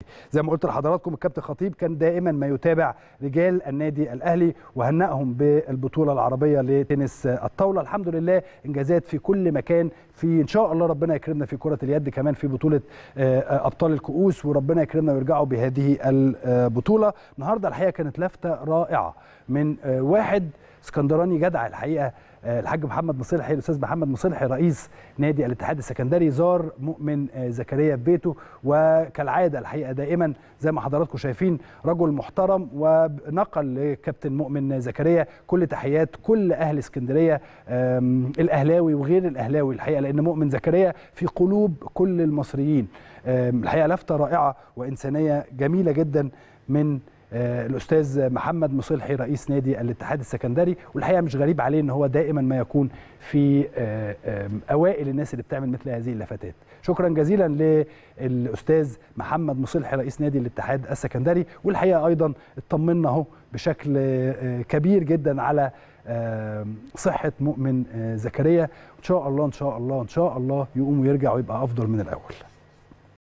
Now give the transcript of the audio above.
زي ما قلت لحضراتكم الكابتن خطيب كان دائما ما يتابع رجال النادي الاهلي وهنأهم بالبطوله العربيه لتنس الطاوله الحمد لله انجازات في كل مكان في ان شاء الله ربنا يكرمنا في كره اليد كمان في بطوله ابطال الكؤوس وربنا يكرمنا ويرجعوا بهذه البطوله النهارده الحقيقه كانت لفته رائعه من واحد اسكندراني جدع الحقيقه الحاج محمد مصلحي الاستاذ محمد مصلحي رئيس نادي الاتحاد السكندري زار مؤمن زكريا في بيته وكالعاده الحقيقه دائما زي ما حضراتكم شايفين رجل محترم ونقل لكابتن مؤمن زكريا كل تحيات كل اهل اسكندريه الاهلاوي وغير الاهلاوي الحقيقه لان مؤمن زكريا في قلوب كل المصريين الحقيقه لفته رائعه وانسانيه جميله جدا من الاستاذ محمد مصلحي رئيس نادي الاتحاد السكندري والحقيقه مش غريب عليه ان هو دائما ما يكون في اوائل الناس اللي بتعمل مثل هذه اللفتات شكرا جزيلا للاستاذ محمد مصلحي رئيس نادي الاتحاد السكندري والحقيقه ايضا اطمنا اهو بشكل كبير جدا على صحه مؤمن زكريا ان شاء الله ان شاء الله ان شاء الله يقوم ويرجع ويبقى افضل من الاول